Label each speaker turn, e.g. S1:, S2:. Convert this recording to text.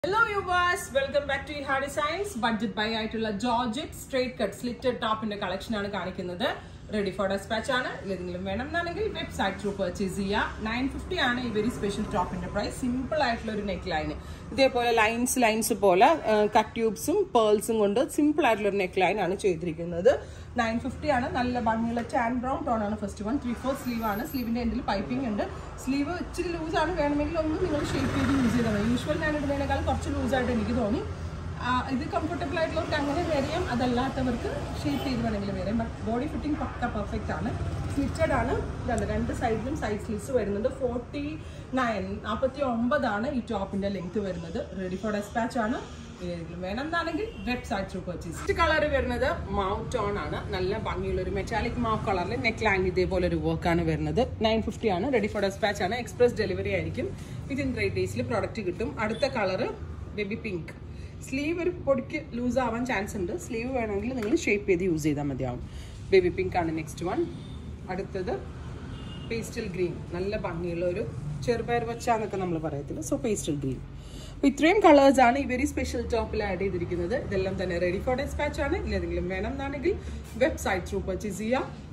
S1: hello yours welcome back to ഹാ designs budget buy ആയിട്ടുള്ള georgette straight cut slitted ടോപ്പിന്റെ collection ആണ് കാണിക്കുന്നത് റെഡി ഫോർ ഡെസ്പാച്ച് ആണ് ഇല്ലെങ്കിലും വേണം എന്നാണെങ്കിൽ വെബ്സൈറ്റ് ത്രൂ പർച്ചേസ് ചെയ്യുക നയൻ ഫിഫ്റ്റി ആണ് ഈ വെരി സ്പെഷ്യൽ ടോപ്പിന്റെ പ്രൈസ് സിമ്പിൾ ആയിട്ടുള്ള ഒരു നെക്ക് ലൈൻ ഇതേപോലെ ലൈൻസ് ലൈൻസ് പോലെ കട്ട് ട്യൂബ്സും പേൾസും കൊണ്ട് സിമ്പിൾ ആയിട്ടുള്ള ഒരു നെക്ക് ലൈൻ ആണ് ചെയ്തിരിക്കുന്നത് നയൻ ഫിഫ്റ്റി ആണ് നല്ല ഭംഗിയുള്ള ടാൻ ബ്രൗൺ ടോൺ ആണ് first one three four sleeve ആണ് സ്ലീവിന്റെ എൻഡിൽ പൈപ്പിംഗ് ഉണ്ട് സ്ലീവ് ഇച്ചിരി ലൂസ് ആണ് വേണമെങ്കിൽ ഒന്ന് നിങ്ങൾ ഷേപ്പ് ചെയ്ത് യൂസ് ചെയ്താൽ മതി യൂഷ്വൽ ഞാൻ ഇടുന്നതിനേക്കാൾ കുറച്ച് ലൂസായിട്ട് എനിക്ക് തോന്നി ആ, ഇത് കംഫർട്ടബിൾ ആയിട്ടുള്ളവർക്ക് അങ്ങനെ വേറിയാം അതല്ലാത്തവർക്ക് ഷേപ്പ് ചെയ്ത് വേണമെങ്കിൽ വേറിയാം ബട്ട് ബോഡി ഫിറ്റിംഗ് പക്ക പെർഫെക്റ്റ് ആണ് സ്ലിറ്റഡ് ആണ് ഇതാണ് രണ്ട് സൈഡിലും സൈഡ് സ്ലിറ്റ്സ് വരുന്നുണ്ട് ഫോർട്ടി നയൻ നാൽപ്പത്തി ഒമ്പതാണ് ഈ ടോപ്പിന്റെ ലെങ്ത് വരുന്നത് റെഡി ഫോർ ഡെസ്പാച്ച് ആണ് ഏതെങ്കിലും വേണമെന്നാണെങ്കിൽ website through purchase first colour വരുന്നത് മൗ ടോൺ ആണ് നല്ല ഭംഗിയുള്ള ഒരു മെറ്റാലിക് മൗ കളറിൽ നെക്ക് ലാങ് ഇതേപോലെ ഒരു വർക്കാണ് വരുന്നത് നയൻ ഫിഫ്റ്റി ആണ് റെഡി ഫോർ ഡെസ്പാച്ച് ആണ് എക്സ്പ്രസ് ഡെലിവറി ആയിരിക്കും വിത്തിൻ ത്രീ ഡേയ്സിൽ പ്രോഡക്റ്റ് കിട്ടും അടുത്ത കളർ ബേബി പിങ്ക് സ്ലീവ് ഒരു പൊടിക്ക് ലൂസ് ആവാൻ ചാൻസ് ഉണ്ട് സ്ലീവ് വേണമെങ്കിൽ നിങ്ങൾ ഷേപ്പ് ചെയ്ത് യൂസ് ചെയ്താൽ മതിയാവും ബേബി പിങ്ക് ആണ് നെക്സ്റ്റ് വൺ അടുത്തത് പേസ്റ്റൽ ഗ്രീൻ നല്ല ഭംഗിയുള്ള ഒരു ചെറുപയർ വച്ച എന്നൊക്കെ നമ്മൾ പറയത്തില്ല സോ പേസ്റ്റൽ ഗ്രീൻ അപ്പോൾ ഇത്രയും കളേഴ്സ് ആണ് ഈ വെരി സ്പെഷ്യൽ ടോപ്പിൽ ആഡ് ചെയ്തിരിക്കുന്നത് ഇതെല്ലാം തന്നെ റെഡി ഫോർ ഡെസ്പാച്ച് ആണ് ഇല്ലെങ്കിലും വേണം എന്നാണെങ്കിൽ വെബ്സൈറ്റ് ത്രൂ പർച്ചേസ് ചെയ്യാം